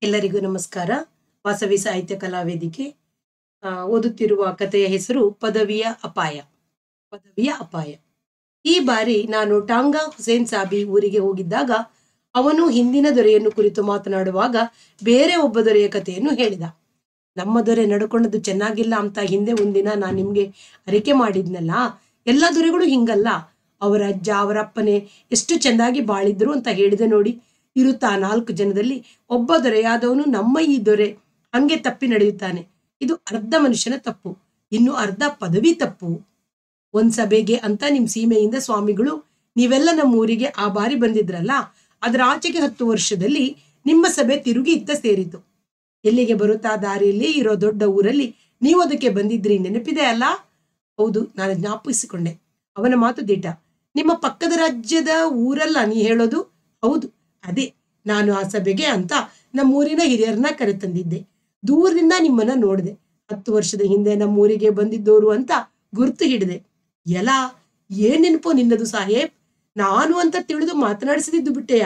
ಎಲ್ಲರಿಗೂ ನಮಸ್ಕಾರ ವಾಸವಿ ಸಾಹಿತ್ಯ ಕಲಾ ವೇದಿಕೆ ಆ, ಓದುತ್ತಿರುವ ಕಥೆಯ ಹೆಸರು ಪದವಿಯ ಅಪಾಯ ಪದವಿಯ ಅಪಾಯ ಈ ಬಾರಿ ನಾನು ಟಾಂಗಾ ಹುಸೇನ್ ಸಾಬಿ ಊರಿಗೆ ಹೋಗಿದ್ದಾಗ ಅವನು ಹಿಂದಿನ ದೊರೆಯನ್ನು ಕುರಿತು ಮಾತನಾಡುವಾಗ ಬೇರೆ ಒಬ್ಬ ದೊರೆಯ ಕಥೆಯನ್ನು ಹೇಳಿದ ನಮ್ಮ ದೊರೆ ನಡ್ಕೊಂಡದ್ದು ಚೆನ್ನಾಗಿಲ್ಲ ಅಂತ ಹಿಂದೆ ಒಂದಿನ ನಾನು ನಿಮ್ಗೆ ಅರಿಕೆ ಮಾಡಿದ್ನಲ್ಲ ಎಲ್ಲ ದೊರೆಗಳು ಹಿಂಗಲ್ಲ ಅವರ ಅಜ್ಜ ಅವರ ಅಪ್ಪನೇ ಎಷ್ಟು ಚೆಂದಾಗಿ ಬಾಳಿದ್ರು ಅಂತ ಹೇಳಿದೆ ನೋಡಿ ಇರುತ್ತಾ ನಾಲ್ಕು ಜನದಲ್ಲಿ ಒಬ್ಬ ದೊರೆಯಾದವನು ನಮ್ಮ ಈ ದೊರೆ ಹಂಗೆ ತಪ್ಪಿ ನಡೆಯುತ್ತಾನೆ ಇದು ಅರ್ಧ ಮನುಷ್ಯನ ತಪ್ಪು ಇನ್ನು ಅರ್ಧ ಪದವಿ ತಪ್ಪು ಒಂದ್ ಸಭೆಗೆ ಅಂತ ನಿಮ್ ಸೀಮೆಯಿಂದ ಸ್ವಾಮಿಗಳು ನೀವೆಲ್ಲ ನಮ್ಮ ಊರಿಗೆ ಆ ಬಾರಿ ಬಂದಿದ್ರಲ್ಲ ಅದರ ಆಚೆಗೆ ಹತ್ತು ವರ್ಷದಲ್ಲಿ ನಿಮ್ಮ ಸಭೆ ತಿರುಗಿ ಇತ್ತ ಸೇರಿತು ಎಲ್ಲಿಗೆ ಬರುತ್ತಾ ದಾರಿಯಲ್ಲಿ ಇರೋ ದೊಡ್ಡ ಊರಲ್ಲಿ ನೀವು ಅದಕ್ಕೆ ಬಂದಿದ್ರಿ ನೆನಪಿದೆ ಅಲ್ಲ ಹೌದು ನಾನು ಜ್ಞಾಪಿಸಿಕೊಂಡೆ ಅವನ ಮಾತು ದಿಟ ನಿಮ್ಮ ಪಕ್ಕದ ರಾಜ್ಯದ ಊರಲ್ಲ ನೀ ಹೇಳೋದು ಹೌದು ಅದೇ ನಾನು ಆ ಸಭೆಗೆ ಅಂತ ನಮ್ಮೂರಿನ ಹಿರಿಯರನ್ನ ಕರೆತಂದಿದ್ದೆ ದೂರದಿಂದ ನಿಮ್ಮನ್ನ ನೋಡಿದೆ ಹತ್ತು ವರ್ಷದ ಹಿಂದೆ ನಮ್ಮೂರಿಗೆ ಬಂದಿದ್ದೋರು ಅಂತ ಗುರ್ತು ಹಿಡಿದೆ ಎಲ ಏನ್ ನೆನಪು ನಿನ್ನದು ಸಾಹೇಬ್ ನಾನು ಅಂತ ತಿಳಿದು ಮಾತನಾಡಿಸಿದ್ದು ಬಿಟ್ಟೆಯಾ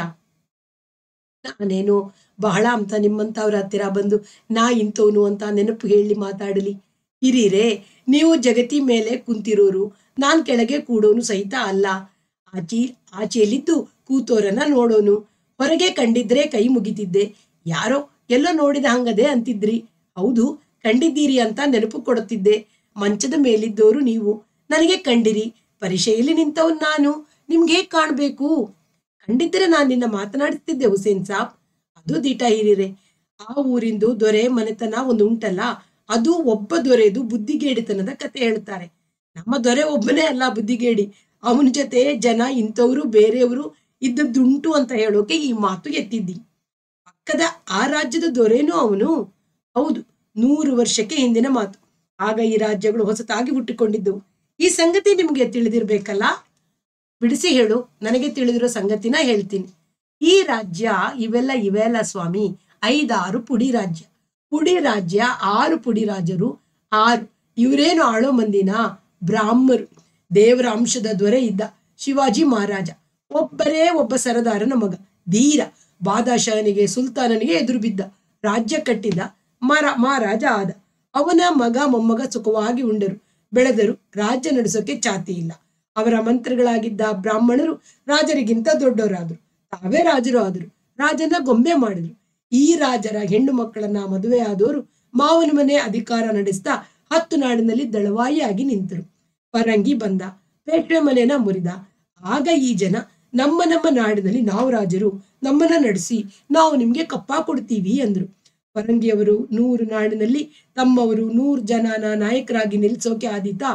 ನಾನೇನು ಬಹಳ ಅಂತ ನಿಮ್ಮಂತವ್ರ ಹತ್ತಿರ ಬಂದು ನಾ ಇಂಥವನು ಅಂತ ನೆನಪು ಹೇಳಿ ಮಾತಾಡಲಿ ಹಿರೀರೇ ನೀವು ಜಗತಿ ಮೇಲೆ ಕುಂತಿರೋರು ನಾನ್ ಕೆಳಗೆ ಕೂಡೋನು ಸಹಿತ ಅಲ್ಲ ಆಚಿ ಆಚೆಯಲ್ಲಿದ್ದು ಕೂತೋರನ್ನ ನೋಡೋನು ಹೊರಗೆ ಕಂಡಿದ್ರೆ ಕೈ ಮುಗಿತಿದ್ದೆ ಯಾರೋ ಎಲ್ಲೋ ನೋಡಿದ ಹಂಗದೆ ಅಂತಿದ್ರಿ ಹೌದು ಕಂಡಿದ್ದೀರಿ ಅಂತ ನೆನಪು ಕೊಡುತ್ತಿದ್ದೆ ಮಂಚದ ಮೇಲಿದ್ದೋರು ನೀವು ನನಗೆ ಕಂಡಿರಿ ಪರಿಚಯಲ್ಲಿ ನಿಂತವನ್ ನಾನು ನಿಮ್ಗೆ ಹೇಗ್ ಕಾಣ್ಬೇಕು ಕಂಡಿದ್ದರೆ ನಾನು ನಿನ್ನ ಮಾತನಾಡಿಸ್ತಿದ್ದೆ ಹುಸೇನ್ ಸಾಬ್ ಅದು ದಿಟ ಹಿರಿರೆ ಆ ಊರಿಂದು ದೊರೆ ಮನೆತನ ಒಂದು ಉಂಟಲ್ಲ ಅದು ಒಬ್ಬ ದೊರೆದು ಬುದ್ಧಿಗೇಡಿತನದ ಕತೆ ಹೇಳ್ತಾರೆ ನಮ್ಮ ದೊರೆ ಒಬ್ಬನೇ ಅಲ್ಲ ಬುದ್ಧಿಗೇಡಿ ಅವನ ಜೊತೆ ಜನ ಇಂಥವ್ರು ಬೇರೆಯವರು ಇದ್ದದ್ದುಂಟು ಅಂತ ಹೇಳೋಕೆ ಈ ಮಾತು ಎತ್ತಿದ್ದಿ ಪಕ್ಕದ ಆ ರಾಜ್ಯದ ದೊರೆನೂ ಅವನು ಹೌದು ನೂರು ವರ್ಷಕ್ಕೆ ಹಿಂದಿನ ಮಾತು ಆಗ ಈ ರಾಜ್ಯಗಳು ಹೊಸತಾಗಿ ಹುಟ್ಟಿಕೊಂಡಿದ್ದವು ಈ ಸಂಗತಿ ನಿಮ್ಗೆ ತಿಳಿದಿರ್ಬೇಕಲ್ಲ ಬಿಡಿಸಿ ಹೇಳು ನನಗೆ ತಿಳಿದಿರೋ ಸಂಗತಿನ ಹೇಳ್ತೀನಿ ಈ ರಾಜ್ಯ ಇವೆಲ್ಲ ಇವೆಲ್ಲ ಸ್ವಾಮಿ ಐದಾರು ಪುಡಿ ರಾಜ್ಯ ಪುಡಿ ರಾಜ್ಯ ಆರು ಪುಡಿ ರಾಜರು ಆರು ಇವರೇನು ಆಳೋ ಮಂದಿನ ಬ್ರಾಹ್ಮರು ದೇವರ ಅಂಶದ ದೊರೆ ಇದ್ದ ಶಿವಾಜಿ ಮಹಾರಾಜ ಒಬ್ಬರೇ ಒಬ್ಬ ಸರದಾರನ ಮಗ ಧೀರ ಬಾದಶಾಹನಿಗೆ ಸುಲ್ತಾನನಿಗೆ ಎದುರು ಬಿದ್ದ ರಾಜ್ಯ ಕಟ್ಟಿದ ಮರ ಮಹಾರಾಜ ಆದ ಅವನ ಮಗ ಮೊಮ್ಮಗ ಸುಖವಾಗಿ ಉಂಡರು ಬೆಳೆದರು ರಾಜ್ಯ ನಡೆಸೋಕೆ ಚಾತಿ ಇಲ್ಲ ಅವರ ಮಂತ್ರಿಗಳಾಗಿದ್ದ ಬ್ರಾಹ್ಮಣರು ರಾಜರಿಗಿಂತ ದೊಡ್ಡವರಾದ್ರು ತಾವೇ ರಾಜರು ಆದರು ರಾಜನ ಗೊಂಬೆ ಮಾಡಿದ್ರು ಈ ರಾಜರ ಹೆಣ್ಣು ಮಕ್ಕಳನ್ನ ಮದುವೆ ಆದವರು ಮಾವನ ಮನೆ ಅಧಿಕಾರ ನಡೆಸ್ತಾ ಹತ್ತು ನಾಡಿನಲ್ಲಿ ದಳವಾಯಿಯಾಗಿ ನಿಂತರು ಪರಂಗಿ ಬಂದ ಪೇಶ್ವೆ ಮನೆಯನ್ನ ಮುರಿದ ಆಗ ಈ ಜನ ನಮ್ಮ ನಮ್ಮ ನಾಡಿನಲ್ಲಿ ನಾವು ರಾಜರು ನಮ್ಮನ್ನ ನಡೆಸಿ ನಾವು ನಿಮ್ಗೆ ಕಪ್ಪ ಕೊಡ್ತೀವಿ ಅಂದ್ರು ಪರಂಗಿಯವರು ನೂರು ನಾಡಿನಲ್ಲಿ ತಮ್ಮವರು ನೂರು ಜನನ ನಾಯಕರಾಗಿ ನಿಲ್ಸೋಕೆ ಆದೀತಾ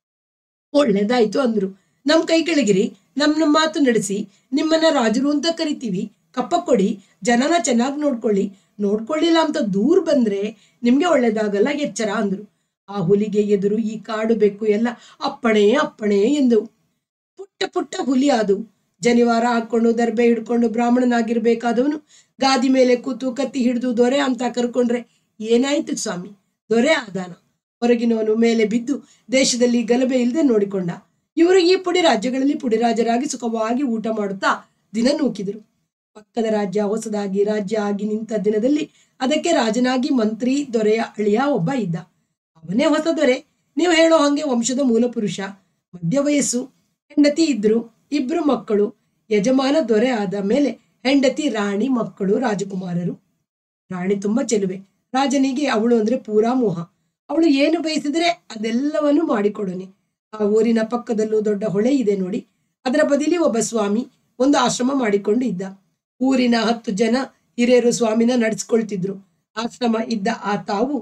ಒಳ್ಳೇದಾಯ್ತು ಅಂದ್ರು ನಮ್ ಕೈ ಕೆಳಗಿರಿ ನಮ್ ನಮ್ಮ ಮಾತು ನಡೆಸಿ ನಿಮ್ಮನ್ನ ರಾಜರು ಅಂತ ಕರಿತೀವಿ ಕಪ್ಪ ಕೊಡಿ ಜನನ ಚೆನ್ನಾಗಿ ನೋಡ್ಕೊಳ್ಳಿ ನೋಡ್ಕೊಳ್ಳಿಲ್ಲ ಅಂತ ದೂರ ಬಂದ್ರೆ ನಿಮ್ಗೆ ಒಳ್ಳೇದಾಗಲ್ಲ ಎಚ್ಚರ ಅಂದ್ರು ಆ ಹುಲಿಗೆ ಎದುರು ಈ ಕಾಡು ಬೆಕ್ಕು ಎಲ್ಲ ಅಪ್ಪಣೆ ಅಪ್ಪಣೆ ಎಂದವು ಪುಟ್ಟ ಪುಟ್ಟ ಹುಲಿ ಆದವು ಜನಿವಾರ ಹಾಕೊಂಡು ದರ್ಬೆ ಹಿಡ್ಕೊಂಡು ಬ್ರಾಹ್ಮಣನಾಗಿರ್ಬೇಕಾದವನು ಗಾದಿ ಮೇಲೆ ಕೂತು ಕತ್ತಿ ಹಿಡಿದು ದೊರೆ ಅಂತ ಕರ್ಕೊಂಡ್ರೆ ಏನಾಯ್ತು ಸ್ವಾಮಿ ದೊರೆ ಆದಾನ ಹೊರಗಿನವನು ಮೇಲೆ ಬಿದ್ದು ದೇಶದಲ್ಲಿ ಗಲಭೆ ಇಲ್ಲದೆ ನೋಡಿಕೊಂಡ ಇವರು ಈ ಪುಡಿ ರಾಜ್ಯಗಳಲ್ಲಿ ಪುಡಿರಾಜರಾಗಿ ಸುಖವಾಗಿ ಊಟ ಮಾಡುತ್ತಾ ದಿನ ನೂಕಿದರು ಪಕ್ಕದ ರಾಜ್ಯ ಹೊಸದಾಗಿ ರಾಜ್ಯ ಆಗಿ ನಿಂತ ದಿನದಲ್ಲಿ ಅದಕ್ಕೆ ರಾಜನಾಗಿ ಮಂತ್ರಿ ದೊರೆಯ ಅಳಿಯ ಒಬ್ಬ ಇದ್ದ ಅವನೇ ಹೊಸ ದೊರೆ ನೀವು ಹೇಳೋ ಹಂಗೆ ವಂಶದ ಮೂಲ ಪುರುಷ ಮಧ್ಯ ವಯಸ್ಸು ಹೆಂಡತಿ ಇದ್ರು ಇಬ್ರು ಮಕ್ಕಳು ಯಜಮಾನ ದೊರೆ ಆದ ಮೇಲೆ ಹೆಂಡತಿ ರಾಣಿ ಮಕ್ಕಳು ರಾಜಕುಮಾರರು ರಾಣಿ ತುಂಬಾ ಚೆಲುವೆ ರಾಜನಿಗೆ ಅವಳು ಅಂದ್ರೆ ಪೂರಾ ಮೋಹ ಅವಳು ಏನು ಬಯಸಿದ್ರೆ ಅದೆಲ್ಲವನ್ನು ಮಾಡಿಕೊಡೋನೆ ಆ ಊರಿನ ಪಕ್ಕದಲ್ಲೂ ದೊಡ್ಡ ಹೊಳೆ ಇದೆ ನೋಡಿ ಅದರ ಬದಿಲಿ ಒಬ್ಬ ಸ್ವಾಮಿ ಒಂದು ಆಶ್ರಮ ಮಾಡಿಕೊಂಡು ಇದ್ದ ಊರಿನ ಹತ್ತು ಜನ ಹಿರಿಯರು ಸ್ವಾಮಿನ ನಡೆಸ್ಕೊಳ್ತಿದ್ರು ಆಶ್ರಮ ಇದ್ದ ಆ ತಾವು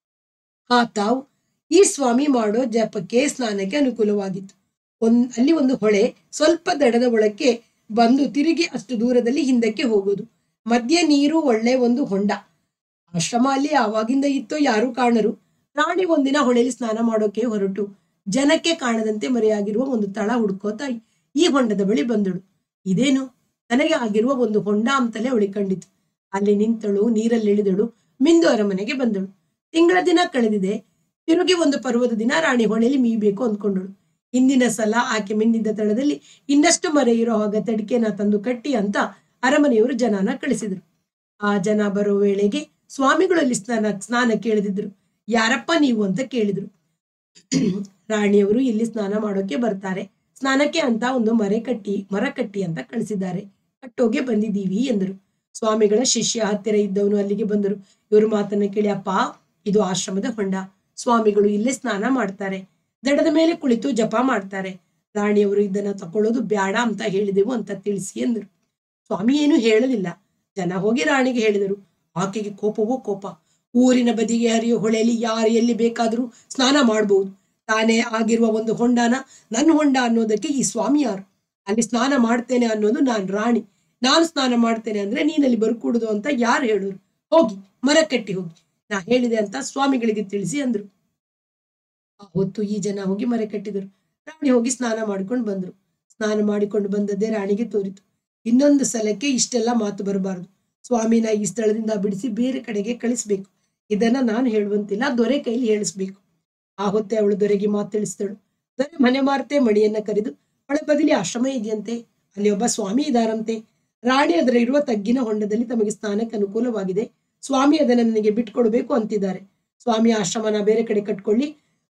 ಆ ತಾವು ಈ ಸ್ವಾಮಿ ಮಾಡೋ ಜಪಕ್ಕೆ ಸ್ನಾನಕ್ಕೆ ಅನುಕೂಲವಾಗಿತ್ತು ಒಂದ್ ಅಲ್ಲಿ ಒಂದು ಹೊಳೆ ಸ್ವಲ್ಪ ದಡದ ಒಳಕ್ಕೆ ಬಂದು ತಿರುಗಿ ಅಷ್ಟು ದೂರದಲ್ಲಿ ಹಿಂದಕ್ಕೆ ಹೋಗೋದು ಮಧ್ಯೆ ನೀರು ಒಳ್ಳೆ ಒಂದು ಹೊಂಡ ಆಶ್ರಮ ಅಲ್ಲಿ ಆವಾಗಿಂದ ಇತ್ತೋ ಯಾರೂ ಕಾಣರು ರಾಣಿ ಒಂದಿನ ಹೊಳೆಯಲ್ಲಿ ಸ್ನಾನ ಮಾಡೋಕೆ ಹೊರಟು ಜನಕ್ಕೆ ಕಾಣದಂತೆ ಮರೆಯಾಗಿರುವ ಒಂದು ತಳ ಹುಡ್ಕೋತಾ ಈ ಹೊಂಡದ ಬಳಿ ಬಂದಳು ಇದೇನು ತನಗೆ ಆಗಿರುವ ಒಂದು ಹೊಂಡ ಅಂತಲೇ ಅವಳಿ ಕಂಡಿತು ಅಲ್ಲಿ ನಿಂತಳು ನೀರಲ್ಲಿ ಇಳಿದಳು ಮಿಂದು ಅರಮನೆಗೆ ಬಂದಳು ತಿಂಗಳ ದಿನ ಕಳೆದಿದೆ ತಿರುಗಿ ಒಂದು ಪರ್ವದ ದಿನ ರಾಣಿ ಹೊಳೆಯಲ್ಲಿ ಮೀಬೇಕು ಅಂದ್ಕೊಂಡಳು ಹಿಂದಿನ ಸಲ ಆಕೆ ಮಿಂದಿದ್ದ ತಳದಲ್ಲಿ ಇನ್ನಷ್ಟು ಮರೆ ಇರೋ ಹಾಗೆ ತಡಿಕೆನ ತಂದು ಕಟ್ಟಿ ಅಂತ ಅರಮನೆಯವರು ಜನನ ಕಳಿಸಿದ್ರು ಆ ಜನ ಬರೋ ವೇಳೆಗೆ ಸ್ವಾಮಿಗಳು ಅಲ್ಲಿ ಸ್ನಾನ ಸ್ನಾನ ಕೇಳಿದ್ರು ಯಾರಪ್ಪ ನೀವು ಅಂತ ಕೇಳಿದ್ರು ರಾಣಿಯವರು ಇಲ್ಲಿ ಸ್ನಾನ ಮಾಡೋಕೆ ಬರ್ತಾರೆ ಸ್ನಾನಕ್ಕೆ ಅಂತ ಒಂದು ಮರೆ ಕಟ್ಟಿ ಮರ ಕಟ್ಟಿ ಅಂತ ಕಳಿಸಿದ್ದಾರೆ ಕಟ್ಟೋಗೆ ಬಂದಿದ್ದೀವಿ ಎಂದರು ಸ್ವಾಮಿಗಳ ಶಿಷ್ಯ ಹತ್ತಿರ ಇದ್ದವನು ಅಲ್ಲಿಗೆ ಬಂದರು ಇವರು ಮಾತನ್ನ ಕೇಳಿ ಅಪ್ಪ ಇದು ಆಶ್ರಮದ ಹೊಂಡ ಸ್ವಾಮಿಗಳು ಇಲ್ಲೇ ಸ್ನಾನ ಮಾಡ್ತಾರೆ ದಡದ ಮೇಲೆ ಕುಳಿತು ಜಪ ಮಾಡ್ತಾರೆ ರಾಣಿಯವರು ಇದನ್ನ ತಕೊಳ್ಳೋದು ಬ್ಯಾಡ ಅಂತ ಹೇಳಿದೆವು ಅಂತ ತಿಳಿಸಿ ಎಂದರು ಸ್ವಾಮಿ ಏನು ಹೇಳಲಿಲ್ಲ ಜನ ಹೋಗಿ ರಾಣಿಗೆ ಹೇಳಿದರು ಆಕೆಗೆ ಕೋಪವೋ ಕೋಪ ಊರಿನ ಬದಿಗೆ ಹರಿಯೋ ಹೊಳೆಯಲ್ಲಿ ಯಾರು ಎಲ್ಲಿ ಬೇಕಾದರೂ ಸ್ನಾನ ಮಾಡಬಹುದು ತಾನೇ ಆಗಿರುವ ಒಂದು ಹೊಂಡನ ನನ್ನ ಹೊಂಡ ಅನ್ನೋದಕ್ಕೆ ಈ ಸ್ವಾಮಿ ಯಾರು ಅಲ್ಲಿ ಸ್ನಾನ ಮಾಡ್ತೇನೆ ಅನ್ನೋದು ನಾನು ರಾಣಿ ನಾನು ಸ್ನಾನ ಮಾಡ್ತೇನೆ ಅಂದ್ರೆ ನೀನಲ್ಲಿ ಬರ್ಕೂಡುದು ಅಂತ ಯಾರು ಹೇಳಿದ್ರು ಹೋಗಿ ಮರ ಕಟ್ಟಿ ಹೋಗಿ ನಾ ಹೇಳಿದೆ ಅಂತ ಸ್ವಾಮಿಗಳಿಗೆ ತಿಳಿಸಿ ಅಂದ್ರು ಆ ಹೊತ್ತು ಈ ಜನ ಹೋಗಿ ಮರೆ ಕಟ್ಟಿದರು ರಾಣಿ ಹೋಗಿ ಸ್ನಾನ ಮಾಡ್ಕೊಂಡು ಬಂದ್ರು ಸ್ನಾನ ಮಾಡಿಕೊಂಡು ಬಂದದ್ದೇ ರಾಣಿಗೆ ತೋರಿತು ಇನ್ನೊಂದು ಸಲಕ್ಕೆ ಇಷ್ಟೆಲ್ಲ ಮಾತು ಬರಬಾರದು ಸ್ವಾಮಿನ ಈ ಸ್ಥಳದಿಂದ ಬಿಡಿಸಿ ಬೇರೆ ಕಡೆಗೆ ಕಳಿಸ್ಬೇಕು ಇದನ್ನ ನಾನು ಹೇಳುವಂತಿಲ್ಲ ದೊರೆ ಕೈಲಿ ಹೇಳಿಸ್ಬೇಕು ಆ ಹೊತ್ತೆ ಅವಳು ದೊರೆಗೆ ಮಾತು ತಿಳಿಸಿದಳು ದೊರೆ ಮನೆ ಮಾರ್ತೆ ಮಣಿಯನ್ನ ಕರೆದು ಅವಳ ಬದಲಿ ಆಶ್ರಮ ಇದೆಯಂತೆ ಅಲ್ಲಿ ಒಬ್ಬ ಸ್ವಾಮಿ ಇದಾರಂತೆ ರಾಣಿ ಅದರ ಇರುವ ತಗ್ಗಿನ ಹೊಂಡದಲ್ಲಿ ತಮಗೆ ಸ್ನಾನಕ್ಕೆ ಅನುಕೂಲವಾಗಿದೆ ಸ್ವಾಮಿ ಅದನ್ನ ನನಗೆ ಬಿಟ್ಕೊಡ್ಬೇಕು ಅಂತಿದ್ದಾರೆ ಸ್ವಾಮಿ ಆಶ್ರಮನ ಬೇರೆ ಕಡೆ ಕಟ್ಕೊಳ್ಳಿ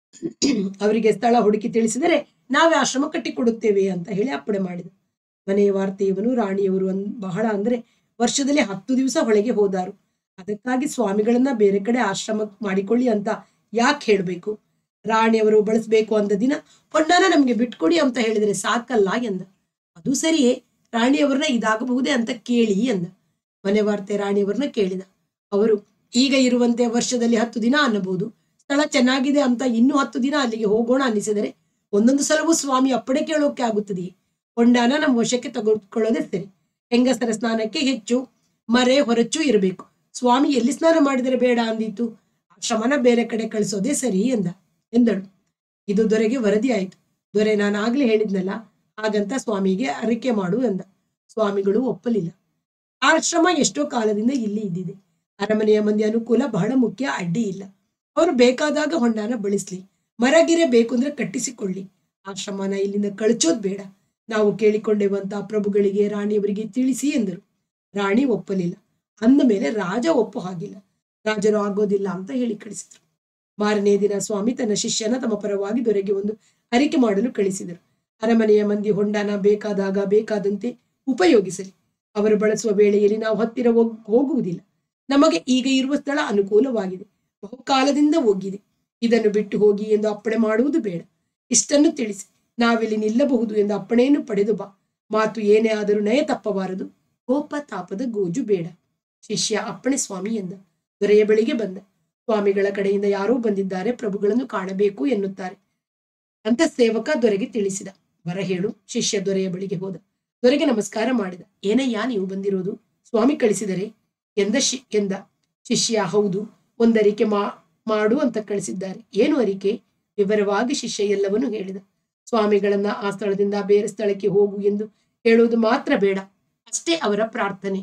ಅವರಿಗೆ ಸ್ಥಳ ಹುಡುಕಿ ತಿಳಿಸಿದರೆ ನಾವೇ ಆಶ್ರಮ ಕಟ್ಟಿಕೊಡುತ್ತೇವೆ ಅಂತ ಹೇಳಿ ಅಪ್ಪಣೆ ಮಾಡಿದ ಮನೆಯ ವಾರ್ತೆ ಇವನು ರಾಣಿಯವರು ಅನ್ ಬಹಳ ಅಂದ್ರೆ ವರ್ಷದಲ್ಲಿ ಹತ್ತು ದಿವಸ ಹೊಳೆಗೆ ಹೋದಾರು ಅದಕ್ಕಾಗಿ ಸ್ವಾಮಿಗಳನ್ನ ಬೇರೆ ಕಡೆ ಆಶ್ರಮ ಮಾಡಿಕೊಳ್ಳಿ ಅಂತ ಯಾಕೆ ಹೇಳ್ಬೇಕು ರಾಣಿಯವರು ಬಳಸ್ಬೇಕು ಅಂದ ದಿನ ಹೊಂಡನ ನಮ್ಗೆ ಬಿಟ್ಕೊಡಿ ಅಂತ ಹೇಳಿದ್ರೆ ಸಾಕಲ್ಲ ಎಂದ ಅದು ಸರಿಯೇ ರಾಣಿಯವರನ್ನ ಇದಾಗಬಹುದೇ ಅಂತ ಕೇಳಿ ಎಂದ ಮನೆ ವಾರ್ತೆ ರಾಣಿಯವರನ್ನ ಕೇಳಿದ ಅವರು ಈಗ ಇರುವಂತೆ ವರ್ಷದಲ್ಲಿ ಹತ್ತು ದಿನ ಅನ್ನಬಹುದು ಸ್ಥಳ ಚೆನ್ನಾಗಿದೆ ಅಂತ ಇನ್ನೂ ಹತ್ತು ದಿನ ಅಲ್ಲಿಗೆ ಹೋಗೋಣ ಅನ್ನಿಸಿದರೆ ಒಂದೊಂದು ಸಲವೂ ಸ್ವಾಮಿ ಅಪ್ಪಣೆ ಕೇಳೋಕೆ ಆಗುತ್ತದೆಯೇ ಹೊಂಡಾನ ನಮ್ಮ ವಶಕ್ಕೆ ತೆಗೆದುಕೊಳ್ಳೋದೇ ಸರಿ ಹೆಂಗಸರ ಸ್ನಾನಕ್ಕೆ ಹೆಚ್ಚು ಮರೆ ಹೊರಚು ಇರಬೇಕು ಸ್ವಾಮಿ ಎಲ್ಲಿ ಸ್ನಾನ ಮಾಡಿದರೆ ಬೇಡ ಅಂದಿತ್ತು ಆಶ್ರಮನ ಬೇರೆ ಕಡೆ ಕಳಿಸೋದೇ ಸರಿ ಎಂದ ಎಂದಳು ಇದು ದೊರೆಗೆ ವರದಿ ಆಯಿತು ದೊರೆ ನಾನು ಆಗ್ಲೇ ಹೇಳಿದ್ನಲ್ಲ ಹಾಗಂತ ಸ್ವಾಮಿಗೆ ಅರಿಕೆ ಮಾಡು ಎಂದ ಸ್ವಾಮಿಗಳು ಒಪ್ಪಲಿಲ್ಲ ಆಶ್ರಮ ಎಷ್ಟೋ ಕಾಲದಿಂದ ಇಲ್ಲಿ ಇದ್ದಿದೆ ಅರಮನೆಯ ಮಂದಿ ಅನುಕೂಲ ಬಹಳ ಮುಖ್ಯ ಅಡ್ಡಿ ಇಲ್ಲ ಅವರು ಬೇಕಾದಾಗ ಹೊಂಡಾನ ಬಳಸ್ಲಿ ಮರಗಿರೆ ಬೇಕು ಅಂದ್ರೆ ಕಟ್ಟಿಸಿಕೊಳ್ಳಿ ಆಶ್ರಮನ ಇಲ್ಲಿಂದ ಕಳಚೋದ್ ಬೇಡ ನಾವು ಕೇಳಿಕೊಂಡೆವಂತ ಪ್ರಭುಗಳಿಗೆ ರಾಣಿಯವರಿಗೆ ತಿಳಿಸಿ ಎಂದರು ರಾಣಿ ಒಪ್ಪಲಿಲ್ಲ ಅಂದ ಮೇಲೆ ರಾಜ ಒಪ್ಪು ಹಾಗಿಲ್ಲ ರಾಜರು ಆಗೋದಿಲ್ಲ ಅಂತ ಹೇಳಿ ಕಳಿಸಿದ್ರು ಮಾರನೇ ದಿನ ಸ್ವಾಮಿ ತನ್ನ ಶಿಷ್ಯನ ತಮ್ಮ ಪರವಾಗಿ ದೊರೆಗೆ ಒಂದು ಅರಿಕೆ ಮಾಡಲು ಕಳಿಸಿದರು ಅರಮನೆಯ ಮಂದಿ ಹೊಂಡಾನ ಬೇಕಾದಾಗ ಬೇಕಾದಂತೆ ಉಪಯೋಗಿಸಲಿ ಅವರು ಬಳಸುವ ವೇಳೆಯಲ್ಲಿ ನಾವು ಹತ್ತಿರ ಹೋಗ್- ಹೋಗುವುದಿಲ್ಲ ನಮಗೆ ಈಗ ಇರುವ ಸ್ಥಳ ಅನುಕೂಲವಾಗಿದೆ ಬಹುಕಾಲದಿಂದ ಹೋಗಿದೆ ಇದನ್ನು ಬಿಟ್ಟು ಹೋಗಿ ಎಂದು ಅಪ್ಪಣೆ ಮಾಡುವುದು ಬೇಡ ಇಷ್ಟನ್ನು ತಿಳಿಸಿ ನಾವಿಲ್ಲಿ ನಿಲ್ಲಬಹುದು ಎಂದು ಅಪ್ಪಣೆಯನ್ನು ಪಡೆದು ಬಾ ಮಾತು ಏನೇ ಆದರೂ ನಯ ತಪ್ಪಬಾರದು ಕೋಪ ತಾಪದ ಗೋಜು ಬೇಡ ಶಿಷ್ಯ ಅಪ್ಪಣೆ ಸ್ವಾಮಿ ಎಂದ ದೊರೆಯ ಬಳಿಗೆ ಬಂದ ಸ್ವಾಮಿಗಳ ಕಡೆಯಿಂದ ಯಾರೋ ಬಂದಿದ್ದಾರೆ ಪ್ರಭುಗಳನ್ನು ಕಾಣಬೇಕು ಎನ್ನುತ್ತಾರೆ ಅಂತ ಸೇವಕ ದೊರೆಗೆ ತಿಳಿಸಿದ ಬರ ಹೇಳು ಶಿಷ್ಯ ದೊರೆಯ ಬಳಿಗೆ ಹೋದ ದೊರೆಗೆ ನಮಸ್ಕಾರ ಮಾಡಿದ ಏನಯ್ಯ ನೀವು ಬಂದಿರೋದು ಸ್ವಾಮಿ ಕಳಿಸಿದರೆ ಎಂದ ಶಿ ಎಂದ ಶಿಷ್ಯ ಹೌದು ಒಂದರಿಕೆ ಮಾ ಮಾಡು ಅಂತ ಕಳಿಸಿದ್ದಾರೆ ಏನು ಅರಿಕೆ ವಿವರವಾಗಿ ಶಿಷ್ಯ ಎಲ್ಲವನ್ನೂ ಹೇಳಿದ ಸ್ವಾಮಿಗಳನ್ನ ಆ ಸ್ಥಳದಿಂದ ಬೇರೆ ಸ್ಥಳಕ್ಕೆ ಹೋಗು ಎಂದು ಹೇಳುವುದು ಮಾತ್ರ ಬೇಡ ಅಷ್ಟೇ ಅವರ ಪ್ರಾರ್ಥನೆ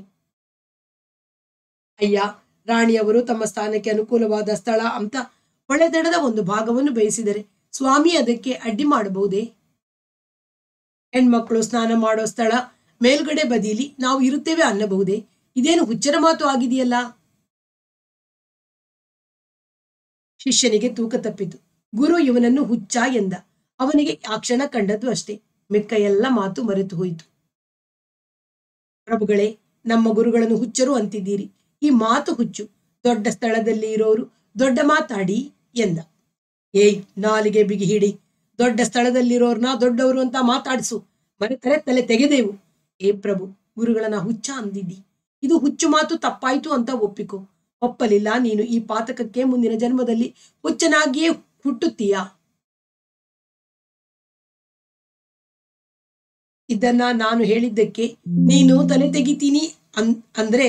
ಅಯ್ಯ ರಾಣಿಯವರು ತಮ್ಮ ಸ್ಥಾನಕ್ಕೆ ಅನುಕೂಲವಾದ ಸ್ಥಳ ಅಂತ ಹೊಳೆದಡದ ಒಂದು ಭಾಗವನ್ನು ಬಯಸಿದರೆ ಸ್ವಾಮಿ ಅದಕ್ಕೆ ಅಡ್ಡಿ ಮಾಡಬಹುದೇ ಹೆಣ್ಮಕ್ಳು ಸ್ನಾನ ಮಾಡೋ ಸ್ಥಳ ಮೇಲ್ಗಡೆ ಬದಿಲಿ ನಾವು ಇರುತ್ತೇವೆ ಅನ್ನಬಹುದೇ ಇದೇನು ಹುಚ್ಚರ ಮಾತು ಆಗಿದೆಯಲ್ಲ ಶಿಷ್ಯನಿಗೆ ತೂಕ ತಪ್ಪಿತು ಗುರು ಇವನನ್ನು ಹುಚ್ಚ ಎಂದ ಅವನಿಗೆ ಆ ಕ್ಷಣ ಕಂಡದ್ದು ಅಷ್ಟೇ ಮಿಕ್ಕ ಎಲ್ಲ ಮಾತು ಮರೆತು ಹೋಯಿತು ಪ್ರಭುಗಳೇ ನಮ್ಮ ಗುರುಗಳನ್ನು ಹುಚ್ಚರು ಅಂತಿದ್ದೀರಿ ಈ ಮಾತು ಹುಚ್ಚು ದೊಡ್ಡ ಸ್ಥಳದಲ್ಲಿ ಇರೋರು ದೊಡ್ಡ ಮಾತಾಡಿ ಎಂದ ಏಯ್ ನಾಲಿಗೆ ಬಿಗಿ ಹಿಡಿ ದೊಡ್ಡ ಸ್ಥಳದಲ್ಲಿರೋರ್ನ ದೊಡ್ಡವರು ಅಂತ ಮಾತಾಡಿಸು ಮರೆತರೆ ತಲೆ ತೆಗೆದೆವು ಏ ಪ್ರಭು ಗುರುಗಳನ್ನ ಹುಚ್ಚ ಅಂದಿದ್ದಿ ಇದು ಹುಚ್ಚು ಮಾತು ತಪ್ಪಾಯ್ತು ಅಂತ ಒಪ್ಪಿಕೊ ಒಪ್ಪಲಿಲ್ಲ ನೀನು ಈ ಪಾತಕಕ್ಕೆ ಮುಂದಿನ ಜನ್ಮದಲ್ಲಿ ಹುಚ್ಚನಾಗಿಯೇ ಹುಟ್ಟುತ್ತೀಯಾ ಇದನ್ನ ನಾನು ಹೇಳಿದ್ದಕ್ಕೆ ನೀನು ತಲೆ ತೆಗಿತೀನಿ ಅನ್ ಅಂದ್ರೆ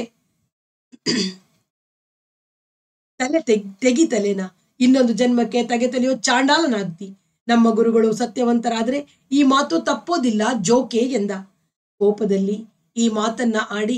ತಲೆ ತೆಗ್ ತೆಗಿ ತಲೆನ ಇನ್ನೊಂದು ಜನ್ಮಕ್ಕೆ ತಗೆ ತಲೆಯೋ ಚಾಂಡಾಲನಾಗ್ತಿ ನಮ್ಮ ಗುರುಗಳು ಸತ್ಯವಂತರಾದ್ರೆ ಈ ಮಾತು ತಪ್ಪೋದಿಲ್ಲ ಜೋಕೆ ಎಂದ ಕೋಪದಲ್ಲಿ ಈ ಮಾತನ್ನ ಆಡಿ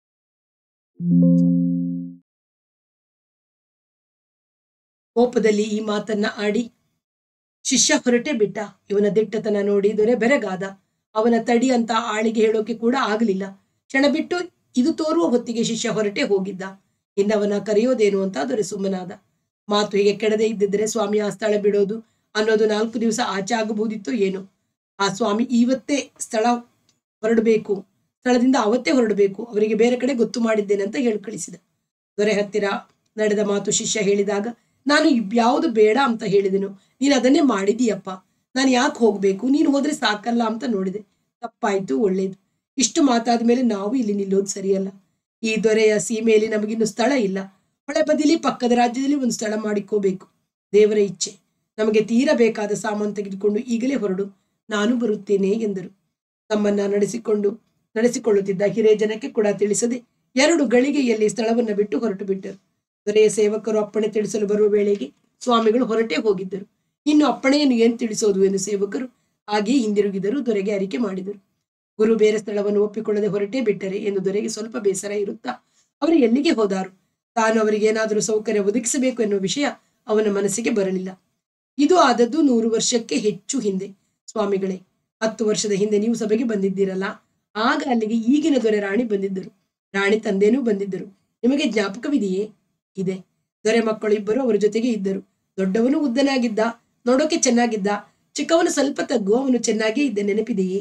ಕೋಪದಲ್ಲಿ ಈ ಮಾತನ್ನ ಆಡಿ ಶಿಷ್ಯ ಹೊರಟೆ ಬಿಟ್ಟ ಇವನ ದಿಟ್ಟತನ ನೋಡಿ ದೊರೆ ಬೆರಗಾದ ಅವನ ತಡಿ ಅಂತ ಆಳಿಗೆ ಹೇಳೋಕೆ ಕೂಡ ಆಗಲಿಲ್ಲ ಕ್ಷಣ ಬಿಟ್ಟು ಇದು ತೋರುವ ಹೊತ್ತಿಗೆ ಶಿಷ್ಯ ಹೊರಟೆ ಹೋಗಿದ್ದ ಇನ್ನವನ ಕರೆಯೋದೇನು ಅಂತ ದೊರೆ ಸುಮ್ಮನಾದ ಮಾತು ಹೀಗೆ ಕೆಡದೆ ಇದ್ದಿದ್ರೆ ಸ್ವಾಮಿ ಆ ಸ್ಥಳ ಬಿಡೋದು ಅನ್ನೋದು ನಾಲ್ಕು ದಿವಸ ಆಚೆ ಆಗಬಹುದಿತ್ತು ಏನು ಆ ಸ್ವಾಮಿ ಇವತ್ತೇ ಸ್ಥಳ ಹೊರಡಬೇಕು ಸ್ಥಳದಿಂದ ಅವತ್ತೇ ಹೊರಡಬೇಕು ಅವರಿಗೆ ಬೇರೆ ಕಡೆ ಗೊತ್ತು ಮಾಡಿದ್ದೇನೆ ಅಂತ ಹೇಳಿ ಕಳಿಸಿದ ದೊರೆ ಹತ್ತಿರ ನಡೆದ ಮಾತು ಶಿಷ್ಯ ಹೇಳಿದಾಗ ನಾನು ಯಾವುದು ಬೇಡ ಅಂತ ಹೇಳಿದೆನು ನೀನು ಅದನ್ನೇ ಮಾಡಿದೀಯಪ್ಪ ನಾನು ಯಾಕೆ ಹೋಗ್ಬೇಕು ನೀನು ಹೋದ್ರೆ ಸಾಕಲ್ಲ ಅಂತ ನೋಡಿದೆ ತಪ್ಪಾಯ್ತು ಒಳ್ಳೇದು ಇಷ್ಟು ಮಾತಾದ ಮೇಲೆ ನಾವು ಇಲ್ಲಿ ನಿಲ್ಲೋದು ಸರಿಯಲ್ಲ ಈ ದೊರೆಯ ಸೀಮೆಯಲ್ಲಿ ನಮಗಿನ್ನು ಸ್ಥಳ ಇಲ್ಲ ಹೊಳೆ ಬದಿಲಿ ಪಕ್ಕದ ರಾಜ್ಯದಲ್ಲಿ ಒಂದು ಸ್ಥಳ ಮಾಡಿಕೋಬೇಕು ದೇವರ ಇಚ್ಛೆ ನಮಗೆ ತೀರ ಬೇಕಾದ ಸಾಮಾನು ತೆಗೆದುಕೊಂಡು ಈಗಲೇ ಹೊರಡು ನಾನು ಬರುತ್ತೇನೆ ಎಂದರು ತಮ್ಮನ್ನ ನಡೆಸಿಕೊಂಡು ನಡೆಸಿಕೊಳ್ಳುತ್ತಿದ್ದ ಹಿರಿಯ ಜನಕ್ಕೆ ಕೂಡ ತಿಳಿಸದೆ ಎರಡು ಗಳಿಗೆಯಲ್ಲಿ ಸ್ಥಳವನ್ನ ಬಿಟ್ಟು ಹೊರಟು ಬಿಟ್ಟರು ದೊರೆಯ ಸೇವಕರು ಅಪ್ಪಣೆ ತಿಳಿಸಲು ಬರುವ ವೇಳೆಗೆ ಸ್ವಾಮಿಗಳು ಹೊರಟೇ ಹೋಗಿದ್ದರು ಇನ್ನು ಅಪ್ಪಣೆಯನ್ನು ಏನು ತಿಳಿಸೋದು ಎಂದು ಸೇವಕರು ಹಾಗೆಯೇ ಹಿಂದಿರುಗಿದರು ದೊರೆಗೆ ಅರಿಕೆ ಮಾಡಿದರು ಗುರು ಬೇರೆ ಸ್ಥಳವನ್ನು ಒಪ್ಪಿಕೊಳ್ಳದೆ ಹೊರಟೇ ಬಿಟ್ಟರೆ ಎಂದು ದೊರೆಗೆ ಸ್ವಲ್ಪ ಬೇಸರ ಇರುತ್ತಾ ಅವರು ಎಲ್ಲಿಗೆ ಹೋದಾರು ತಾನು ಅವರಿಗೆ ಏನಾದರೂ ಸೌಕರ್ಯ ಒದಗಿಸಬೇಕು ಎನ್ನುವ ವಿಷಯ ಅವನ ಮನಸ್ಸಿಗೆ ಬರಲಿಲ್ಲ ಇದು ಆದದ್ದು ನೂರು ವರ್ಷಕ್ಕೆ ಹೆಚ್ಚು ಹಿಂದೆ ಸ್ವಾಮಿಗಳೇ ಹತ್ತು ವರ್ಷದ ಹಿಂದೆ ನೀವು ಸಭೆಗೆ ಬಂದಿದ್ದೀರಲ್ಲ ಆಗ ಅಲ್ಲಿಗೆ ಈಗಿನ ದೊರೆ ರಾಣಿ ಬಂದಿದ್ದರು ರಾಣಿ ತಂದೆನೂ ಬಂದಿದ್ದರು ನಿಮಗೆ ಜ್ಞಾಪಕವಿದೆಯೇ ಇದೆ ದೊರೆ ಮಕ್ಕಳು ಇಬ್ಬರು ಅವರ ಜೊತೆಗೆ ಇದ್ದರು ದೊಡ್ಡವನು ಉದ್ದನಾಗಿದ್ದ ನೋಡೋಕೆ ಚೆನ್ನಾಗಿದ್ದ ಚಿಕ್ಕವನು ಸ್ವಲ್ಪ ತಗ್ಗು ಅವನು ಚೆನ್ನಾಗೇ ಇದ್ದ ನೆನಪಿದೆಯೇ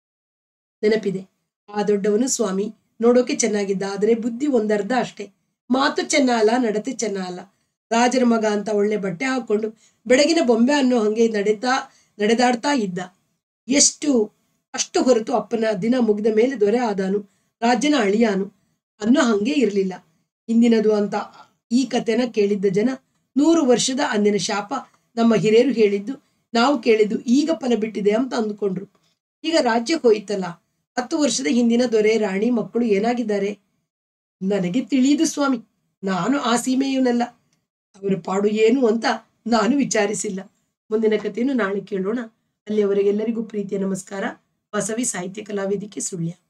ನೆನಪಿದೆ ಆ ದೊಡ್ಡವನು ಸ್ವಾಮಿ ನೋಡೋಕೆ ಚೆನ್ನಾಗಿದ್ದ ಆದರೆ ಬುದ್ಧಿ ಒಂದರ್ಧ ಅಷ್ಟೇ ಮಾತು ಚೆನ್ನ ಅಲ್ಲ ನಡತೆ ಚೆನ್ನ ಅಲ್ಲ ರಾಜರ ಮಗ ಅಂತ ಒಳ್ಳೆ ಬಟ್ಟೆ ಹಾಕೊಂಡು ಬೆಳಗಿನ ಬೊಂಬೆ ಅನ್ನೋ ಹಂಗೆ ನಡೆತಾ ನಡೆದಾಡ್ತಾ ಇದ್ದ ಎಷ್ಟು ಅಷ್ಟು ಹೊರತು ಅಪ್ಪನ ದಿನ ಮುಗಿದ ಮೇಲೆ ದೊರೆ ಆದಾನು ರಾಜ್ಯನ ಅಳಿಯಾನು ಅನ್ನೋ ಹಂಗೆ ಇರಲಿಲ್ಲ ಇಂದಿನದು ಅಂತ ಈ ಕಥೆನ ಕೇಳಿದ್ದ ಜನ ನೂರು ವರ್ಷದ ಅಂದಿನ ಶಾಪ ನಮ್ಮ ಹಿರಿಯರು ಹೇಳಿದ್ದು ನಾವು ಕೇಳಿದ್ದು ಈಗ ಫಲ ಬಿಟ್ಟಿದೆ ಅಂತ ಅಂದುಕೊಂಡ್ರು ಈಗ ರಾಜ್ಯ ಹೋಯ್ತಲ್ಲ ಹತ್ತು ವರ್ಷದ ಹಿಂದಿನ ದೊರೆ ರಾಣಿ ಮಕ್ಕಳು ಏನಾಗಿದ್ದಾರೆ ನನಗೆ ತಿಳಿಯುದು ಸ್ವಾಮಿ ನಾನು ಆ ಸೀಮೆಯವನಲ್ಲ ಅವರ ಪಾಡು ಏನು ಅಂತ ನಾನು ವಿಚಾರಿಸಿಲ್ಲ ಮುಂದಿನ ಕಥೆಯನ್ನು ನಾಳೆ ಕೇಳೋಣ ಅಲ್ಲಿಯವರೆಗೆಲ್ಲರಿಗೂ ಪ್ರೀತಿಯ ನಮಸ್ಕಾರ ಬಸವಿ ಸಾಹಿತ್ಯ ಕಲಾವೇದಿಕೆ ಸುಳ್ಯ